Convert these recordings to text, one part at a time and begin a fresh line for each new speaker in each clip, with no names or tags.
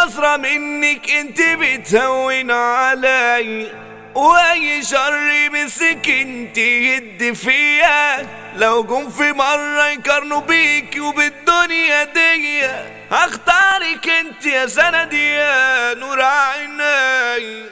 نظرة منك انت بتهون علي واي شر مسك انت يد فيا لو جم في مرة يقارنوا بيكي وبالدنيا دي هختارك انت يا سندي يا نور عيني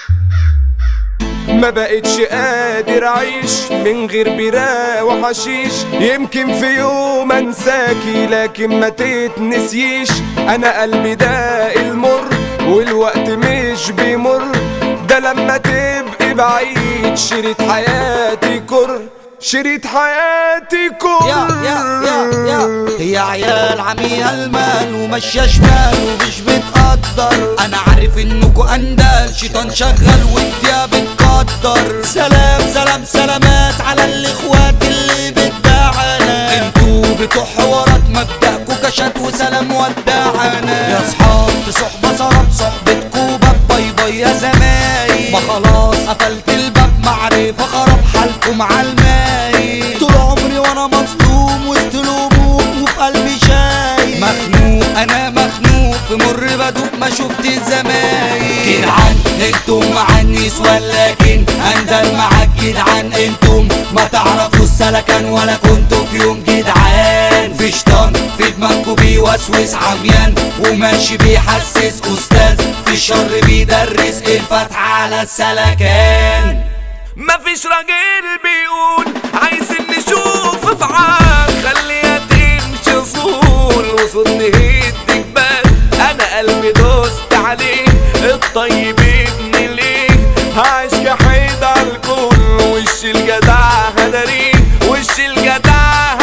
ما بقتش قادر اعيش من غير بيرة وحشيش يمكن في يوم انساكي لكن ما تتنسيش انا قلبي ده المر والوقت مش بيمر ده لما تبقي بعيد شريط حياتي كر شريط حياتي كر
يا يا يا يا هي عيال عميها المال وماشية شمال ومش بتقدر انا عارف انكو اندال شيطان شغال وانت بتقدر سلام سلام سلامات على الاخوات اللي بتدعنا انتوا بتوع حوارات مبدأكو كشات وسلام ودعنا يا صحاب في صحبة سرب صحبتكو باب باي باي يا زمايل ما خلاص قفلت الباب معرفة خرب حالكم عالماي طول عمري وانا مظلوم وسط الهموم وفي قلبي شاي مخنوق انا مخنوق في مر بدوق ما شفت الزمايل جدعان انتم معنيس ولكن اندل معاك جدعان انتم ما تعرفوا السلكان ولا كنتوا في يوم جدعان في شيطان في دماغكوا بيوسوس عميان وماشي بيحسس استاذ في الشر بيدرس الفتح على السلكان
مفيش راجل بيقول عايزين نشوف افعال خليها تمشي اصول وصول نهد جبال انا قلبي دوست عليه الطيب ابن ليه عايش كحيد على الكل وش الجدع هدري وش الجدع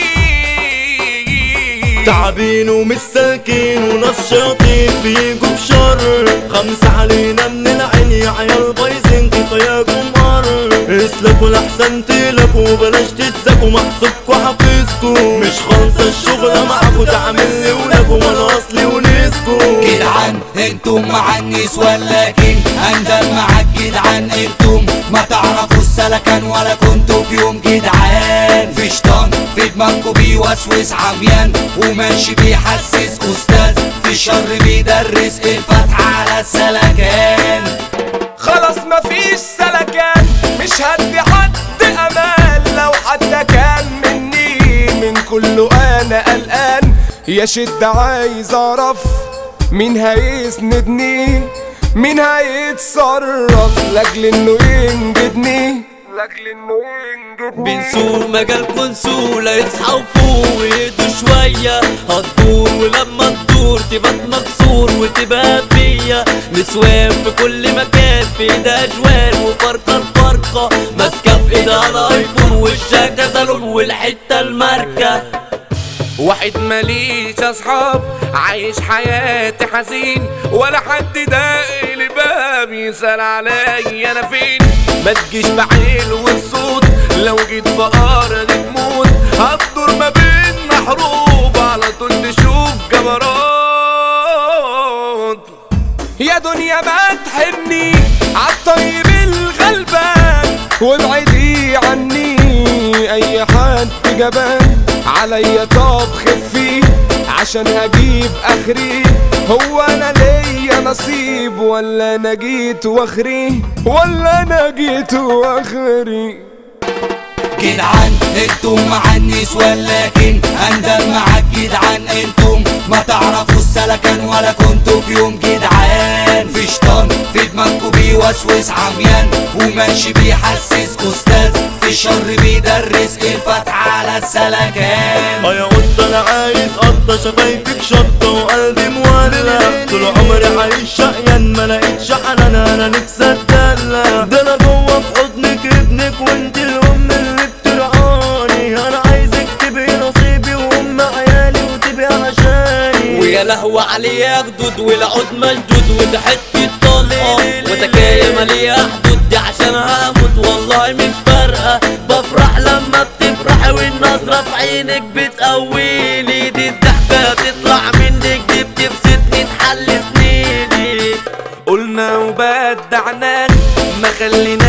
هدري
تعبين ومساكين ونشاطين بيجوا بشر خمسة علينا من العين يا عيال بايظين كفاياكم قر اسلكوا لحسن تلكوا وبلاش تتزكوا محسوبكوا حافظكوا مش خالصة الشغلة معاكوا تعمل لي ولكم انا اصلي ونسكوا
جدعان انتم معنيس ولكن اندل معاك جدعان انتم ما تعرفوا السلكان ولا كنتوا في يوم جدعان في شيطان في دماغكوا بيوسوس عميان وماشي بيحسس استاذ في الشر بيدرس الفتح على السلكان
خلاص مفيش سلكان مش هدي حد امان لو حد كان مني من كله انا قلقان يا شد عايز اعرف مين هيسندني مين هيتصرف لاجل انه ينجدني لاجل انه ينجدني
بنسوق مجال كنسولة يصحى وفوق ويهدوا شوية هتدور ولما تدور تبقى مكسور وتبقى فيا نسوان في كل مكان في ايدها جوان وفرقة الفرقة ماسكة في ايدها الايفون وشها كسلون والحتة الماركة
واحد ماليش اصحاب عايش حياتي حزين ولا حد داق لي باب يسأل عليا انا فين ما تجيش بعيل والصوت لو جيت في ارض تموت هتدور ما بيننا حروب على طول تشوف جبروت
يا دنيا ما تحني عالطيب الغلبان وابعدي عني اي حد جبان عليا طب خفي عشان هجيب اخري هو انا ليا نصيب ولا انا جيت واخري ولا انا جيت واخري
جدعان انتم معنيس ولكن اندل معاك جدعان انتم ما تعرفوا السلكان ولا كنتوا في يوم جدعان في شيطان في دماغكوا بيوسوس عميان وماشي بيحسس استاذ في الشر بيدرس الفتح على السلكان
اه يا قطة انا عايز قطة شفايفك شطة وقلبي مولع طول عمري عايش شقيان ما لقيتش حنان انا نفسي اتدلع ده انا جوه في حضنك ابنك وانت الام اللي بترعاني انا عايزك تبقي نصيبي وام عيالي وتبقي عشاني
ويا لهوي عليا خدود والعود مشدود وده حتة طلقة وتكاية مالية حدود دي عشان هموت والله مش فارقة بفرح لما بتفرحي والنظرة في عينك بتقويلي دي الضحكة تطلع منك دي بتبسطني تحل سنيني
قلنا وبدعناك ما خلينا